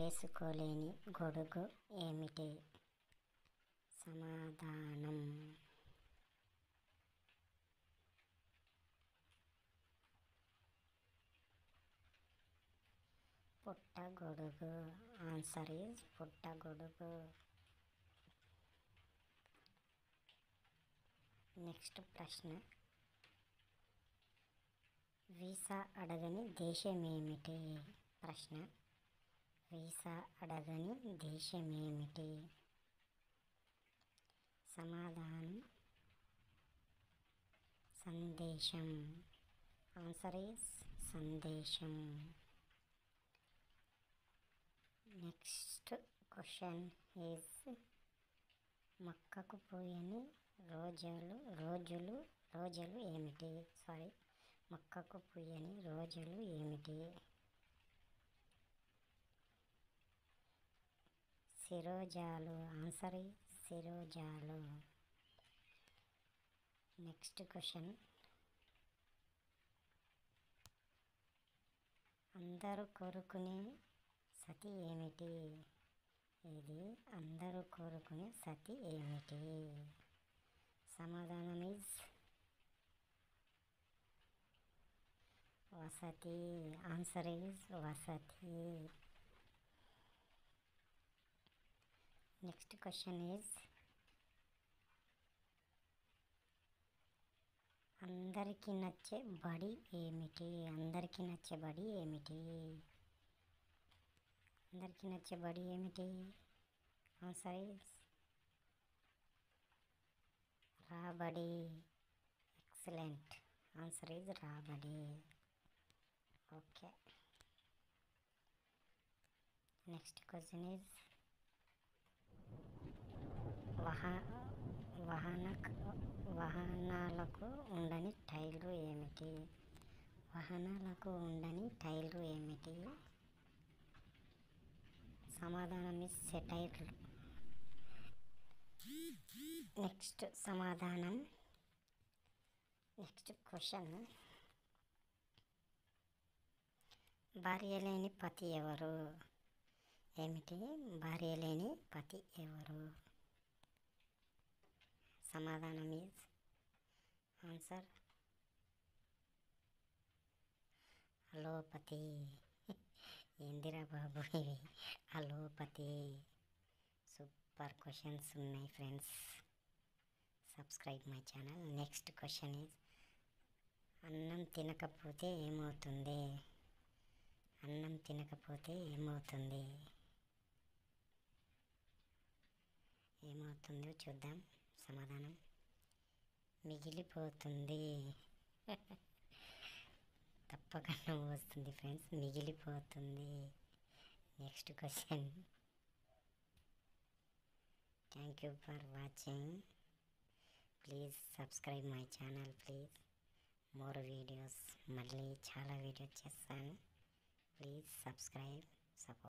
వేసుకోలేని గొడుగు ఏమిటి సమాధానం పుట్టగొడుగు ఆన్సర్ ఈజ్ పుట్టగొడుగు నెక్స్ట్ ప్రశ్న వీసా అడగని దేశం ఏమిటి ప్రశ్న వీసా అడగని దేశం ఏమిటి సమాధానం సందేశం ఆన్సర్ ఈస్ సందేశం నెక్స్ట్ క్వశ్చన్ ఈజ్ మొక్కకు పోయని రోజులు రోజులు రోజులు ఏమిటి సారీ మొక్కకు పుయ్యని రోజులు ఏమిటి శిరోజాలు ఆన్సర్ శిరోజాలు నెక్స్ట్ క్వశ్చన్ అందరూ కోరుకునే సతి ఏమిటి ఇది అందరూ కోరుకునే సతి ఏమిటి సమాధానం ఈజ్ వసతి ఆన్సర్ ఈజ్ వసతి నెక్స్ట్ క్వశ్చన్ ఈజ్ అందరికీ నచ్చే బడి ఏమిటి అందరికీ నచ్చే బడి ఏమిటి అందరికీ నచ్చే బడి ఏమిటి ఆన్సర్ ఈజ్ రాబడి ఎక్సలెంట్ ఆన్సర్ ఈజ్ రాబడి ఓకే నెక్స్ట్ క్వశ్చన్ ఈజ్ వాహ వాహన వాహనాలకు ఉండని టైర్లు ఏమిటి వాహనాలకు ఉండని టైర్లు ఏమిటి సమాధానం ఇస్ సెటైర్లు నెక్స్ట్ సమాధానం నెక్స్ట్ క్వశ్చన్ భార్య లేని పతి ఎవరు ఏమిటి భార్య లేని పతి ఎవరు సమాధానం ఈజ్ ఆన్సర్ అలోపతి ఏందిరా బాబు ఇవి అలోపతి సూపర్ క్వశ్చన్స్ ఉన్నాయి friends subscribe my channel next question is అన్నం తినకపోతే ఏమవుతుంది అన్నం తినకపోతే ఏమవుతుంది ఏమవుతుందో చూద్దాం సమాధానం మిగిలిపోతుంది తప్పకుండా వస్తుంది ఫ్రెండ్స్ మిగిలిపోతుంది next question thank you for watching please subscribe my channel please more videos మళ్ళీ చాలా వీడియోస్ చేస్తాను ప్లీజ్ సబ్స్క్రైబ్ సపోర్ట్